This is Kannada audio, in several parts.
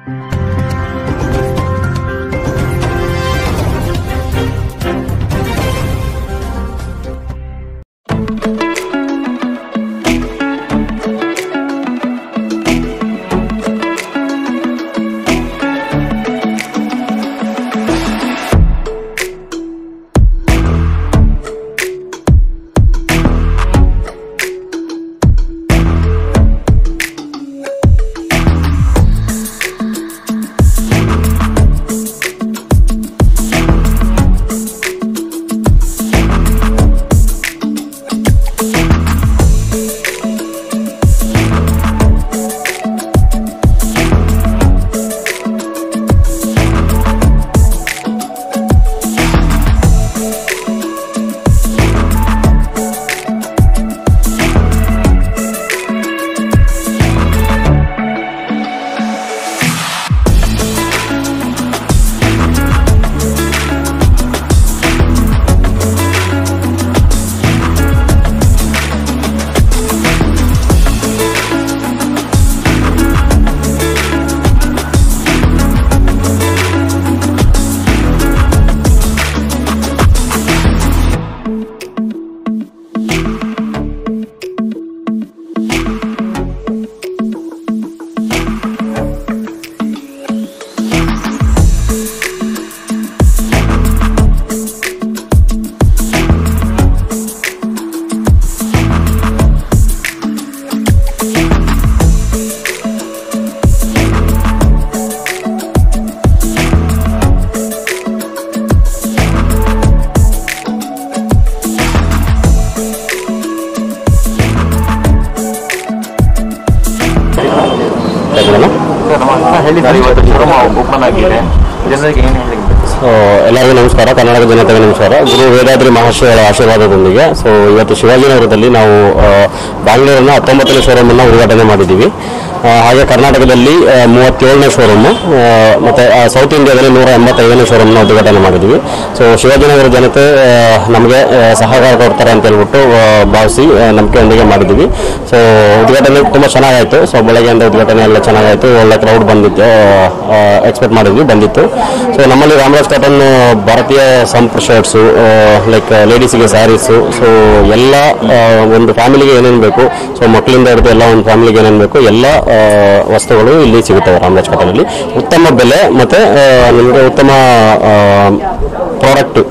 ಹೇಳಿ ಸರ್ ಇವತ್ತು ಶೋರೂಮ್ ಓಪನ್ ಆಗಿದೆ ಜನರಿಗೆ ಏನು ಹೇಳಿ ಸೊ ಎಲ್ಲರಿಗೂ ನಮಸ್ಕಾರ ಕರ್ನಾಟಕ ಜನತೆಗೆ ನಮಸ್ಕಾರ ಗುರು ವೇದಾದ್ರಿ ಮಹರ್ಷಿಗಳ ಆಶೀರ್ವಾದದೊಂದಿಗೆ ಸೊ ಇವತ್ತು ಶಿವಾಜಿನಗರದಲ್ಲಿ ನಾವು ಆ, ಬ್ಯಾಂಗ್ಳೂರಿನ ಹತ್ತೊಂಬತ್ತನೇ ಶೋರೂಮ್ ಅನ್ನು ಉದ್ಘಾಟನೆ ಮಾಡಿದ್ದೀವಿ ಆ, ಹಾಗೆ ಕರ್ನಾಟಕದಲ್ಲಿ ಆ, ಮೂವತ್ತೇಳನೇ ಶೋರೂಮು ಮತ್ತು ಸೌತ್ ಇಂಡಿಯಾದಲ್ಲಿ ನೂರ ಎಂಬತ್ತೈದನೇ ಶೋರೂಮ್ನ ಉದ್ಘಾಟನೆ ಮಾಡಿದ್ದೀವಿ ಸೊ ಶಿವಾಜಿನಗರ ಜನತೆ ಆ, ನಮಗೆ ಆ, ಸಹಕಾರ ಕೊಡ್ತಾರೆ ಅಂತ ಹೇಳ್ಬಿಟ್ಟು ಆ, ಭಾವಿಸಿ ಆ, ನಂಬಿಕೆಯೊಂದಿಗೆ ಮಾಡಿದ್ದೀವಿ ಸೊ ಉದ್ಘಾಟನೆ ತುಂಬ ಚೆನ್ನಾಗಾಯಿತು ಸೊ ಬೆಳಗ್ಗೆಯಿಂದ ಉದ್ಘಾಟನೆ ಎಲ್ಲ ಚೆನ್ನಾಗಾಯಿತು ಒಳ್ಳೆ ಕ್ರೌಡ್ ಬಂದಿತ್ತು ಎಕ್ಸ್ಪೆಕ್ಟ್ ಮಾಡಿದ್ವಿ ಬಂದಿತ್ತು ಸೊ ನಮ್ಮಲ್ಲಿ ರಾಮರಾಜ್ ಕಾಟನ್ ಭಾರತೀಯ ಸಂಪ್ ಶರ್ಟ್ಸು ಲೈಕ್ ಲೇಡೀಸಿಗೆ ಸ್ಯಾರೀಸು ಸೊ ಎಲ್ಲ ಆ, ಒಂದು ಫ್ಯಾಮಿಲಿಗೆ ಏನೇನು ಬೇಕು ಸೊ ಮಕ್ಕಳಿಂದ ಹಿಡಿದು ಎಲ್ಲ ಒಂದು ಫ್ಯಾಮಿಲಿಗೆ ಏನೇನು ಬೇಕು ಎಲ್ಲ ಆ, ವಸ್ತುಗಳು ಇಲ್ಲಿ ಸಿಗುತ್ತವೆ ರಾಮರಾಜ್ ಕಾಟನಲ್ಲಿ ಉತ್ತಮ ಬೆಲೆ ಮತ್ತು ನಿಮಗೆ ಉತ್ತಮ ಪ್ರಾಡಕ್ಟ್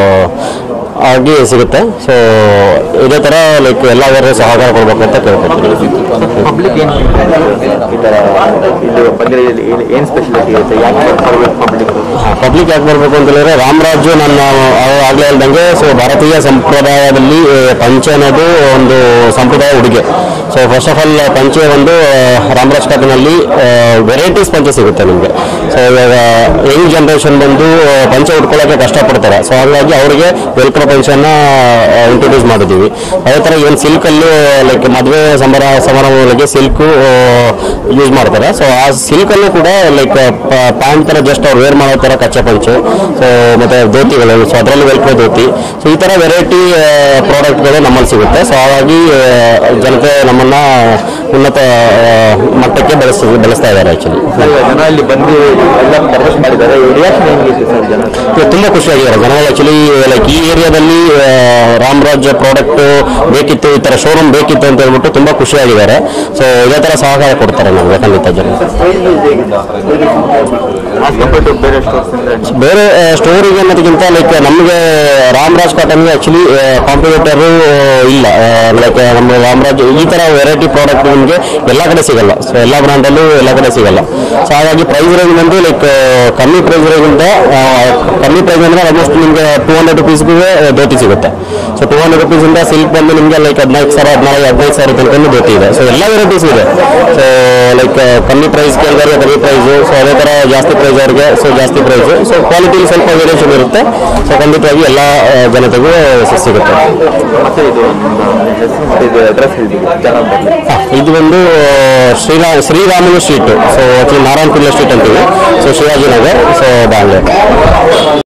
ಆಗಿ ಸಿಗುತ್ತೆ ಸೊ ಇದೇ ಥರ ಲೈಕ್ ಎಲ್ಲರೂ ಸಹಕಾರ ಕೊಡಬೇಕು ಅಂತ ಕೇಳ್ಕೊಳ್ತೀನಿ ಪಬ್ಲಿಕ್ ಏನು ಈ ಥರ ಇಲ್ಲಿ ಬಂದಿರೋ ಏನು ಸ್ಪೆಷಾಲಿಟಿ ಇರುತ್ತೆ ಯಾಕೆ ಬರ್ಬೇಕು ಪಬ್ಲಿಕ್ ಪಬ್ಲಿಕ್ ಯಾಕೆ ಬರಬೇಕು ಅಂತ ಹೇಳಿದ್ರೆ ರಾಮರಾಜು ನನ್ನ ಆಗಲೇ ಹೇಳ್ದಂಗೆ ಸೊ ಭಾರತೀಯ ಸಂಪ್ರದಾಯದಲ್ಲಿ ಆ, ಪಂಚೆ ಅನ್ನೋದು ಒಂದು ಸಂಪ್ರದಾಯ ಉಡುಗೆ ಸೊ ಫಸ್ಟ್ ಆಫ್ ಆಲ್ ಪಂಚೆ ಒಂದು ಆ, ರಾಮರಾಜ್ ಕಾಟನಲ್ಲಿ ವೆರೈಟೀಸ್ ಪಂಚೆ ಸಿಗುತ್ತೆ ನಿಮಗೆ ಸೊ ಇವಾಗ ಯಂಗ್ ಜನ್ರೇಷನ್ ಬಂದು ಆ, ಪಂಚೆ ಉಟ್ಕೊಳ್ಳೋಕೆ ಕಷ್ಟಪಡ್ತಾರೆ ಸೊ ಹಾಗಾಗಿ ಅವರಿಗೆ ವೆಲ್ಕ್ರೋ ಪಂಚೆನ ಇಂಟ್ರೊಡ್ಯೂಸ್ ಮಾಡಿದ್ದೀವಿ ಅದೇ ಥರ ಏನು ಸಿಲ್ಕಲ್ಲಿ ಲೈಕ್ ಮದುವೆ ಸಂಬರ ಸಮಾರಂಭಗಳಿಗೆ ಸಿಲ್ಕು ಯೂಸ್ ಮಾಡ್ತಾರೆ ಸೊ ಆ ಸಿಲ್ಕಲ್ಲೂ ಕೂಡ ಲೈಕ್ ಪ್ಯಾಂಟ್ ಥರ ಜಸ್ಟ್ ಅವ್ರು ವೇರ್ ಮಾಡೋ ಥರ ಕಚ್ಚೆ ಪಂಚೆ ಸೊ ಮತ್ತು ಧೋತಿಗಳು ಸೊ ಅದರಲ್ಲಿ ವೆಲ್ಕ್ರೋ ಧೋತಿ ಸೊ ಈ ಥರ ವೆರೈಟಿ ಪ್ರಾಡಕ್ಟ್ಗಳು ನಮ್ಮಲ್ಲಿ ಸಿಗುತ್ತೆ ಸೊ ಹಾಗಾಗಿ ಆ, ಜನತೆ ನಮ್ಮನ್ನು ಉನ್ನತ ಆ, ಮಟ್ಟಕ್ಕೆ ಬೆಳೆಸ್ ಬೆಳೆಸ್ತಾ ಇದ್ದಾರೆ ಆ್ಯಕ್ಚುಲಿ ಜನ ಇಲ್ಲಿ ಬಂದು ಎಲ್ಲ ಪರ್ಚೇಸ್ ಮಾಡಿದ್ದಾರೆ ರಿಯಾಕ್ಷನ್ ಹೆಂಗಿದೆ ಸರ್ ಜನ ತುಂಬ ಖುಷಿಯಾಗಿದ್ದಾರೆ ಜನಗಳು ಆ್ಯಕ್ಚುಲಿ ಲೈಕ್ ಈ ಏರಿಯಾದಲ್ಲಿ ಆ, ರಾಮರಾಜ್ ಪ್ರಾಡಕ್ಟ್ ಬೇಕಿತ್ತು ಈ ಥರ ಶೋರೂಮ್ ಬೇಕಿತ್ತು ಅಂತ ಹೇಳ್ಬಿಟ್ಟು ತುಂಬ ಖುಷಿಯಾಗಿದ್ದಾರೆ ಸೊ ಇದೇ ಥರ ಸಹಕಾರ ಕೊಡ್ತಾರೆ ನಮಗೆ ಖಂಡಿತ ಜನ ಆಸ್ ಕಂಪೇರ್ ಟು ಬೇರೆ ಸ್ಟೋರ್ಸ್ ಬೇರೆ ಸ್ಟೋರಿಗೆ ಅನ್ನೋದಕ್ಕಿಂತ ಲೈಕ್ ನಮಗೆ ರಾಮರಾಜ್ ಕಾಟನ್ಗೆ ಆ್ಯಕ್ಚುಲಿ ಕಾಂಪಿಟೇಟರು ಇಲ್ಲ ಲೈಕ್ ನಮ್ಮ ರಾಮರಾಜ್ ಈ ಥರ ವೆರೈಟಿ ಪ್ರಾಡಕ್ಟ್ ನಿಮಗೆ ಎಲ್ಲ ಕಡೆ ಸಿಗಲ್ಲ ಸೊ ಎಲ್ಲ ಬ್ರ್ಯಾಂಡಲ್ಲೂ ಎಲ್ಲ ಕಡೆ ಸಿಗಲ್ಲ ಸೊ ಹಾಗಾಗಿ ಪ್ರೈಸ್ ರೇಂಜ್ ಬಂದು ಲೈಕ್ ಕಮ್ಮಿ ಪ್ರೈಸ್ ರೇಂಜಿಂದ ಕಮ್ಮಿ ಪ್ರೈಸ್ ಅಂದರೆ ಆಲ್ಮೋಸ್ಟ್ ನಿಮಗೆ ಟೂ ಹಂಡ್ರೆಡ್ ರುಪೀಸ್ಗೂ ಧೋತಿ ಸಿಗುತ್ತೆ ಸೊ ಟೂ ಹಂಡ್ರೆಡ್ ರುಪೀಸಿಂದ ಸಿಲ್ಕ್ ಬಂದು ನಿಮಗೆ ಲೈಕ್ ಹದಿನಾಲ್ಕು ಸಾವಿರ ಹದಿನಾಲ್ಕು ಹದಿನೈದು ಸಾವಿರ ತನಕ ಧೋತಿ ಇದೆ ಸೊ ಎಲ್ಲ ವೆರೈಟೀಸ್ ಇದೆ ಸೊ ಲೈಕ್ ಕಮ್ಮಿ ಪ್ರೈಸ್ ಕೇಳಿದವ್ರಿಗೆ ಕಮ್ಮಿ ಪ್ರೈಸು ಸೊ ಅದೇ ಥರ ಜಾಸ್ತಿ ಪ್ರೈಸ್ ಅವ್ರಿಗೆ ಸೊ ಜಾಸ್ತಿ ಪ್ರೈಸು ಸೊ ಕ್ವಾಲಿಟಿಲಿ ಸ್ವಲ್ಪ ವೇರಿಯೇಷನ್ ಇರುತ್ತೆ ಸೊ ಖಂಡಿತವಾಗಿ ಎಲ್ಲ ಆ, ಜನತೆಗೂ ಸಿ- ಸಿಗುತ್ತೆ ಮತ್ತೆ ಇದು ನಿಮ್ಮ ಹೆಸರು ಮತ್ತೆ ಇದು ಅಡ್ರೆಸ್ ಹೇಳ್ತೀವಿ ಜನ ಬರಲಿ ಹಾ, ಇದು ಒಂದು ಶ್ರೀರಾ Sriramulu street so actually Narayana Pillai street ಅಂತೀವಿ ಸೊ ಶಿವಾಜಿನಗರ್ ಸೊ ಬ್ಯಾಂಗ್ಳೂರ್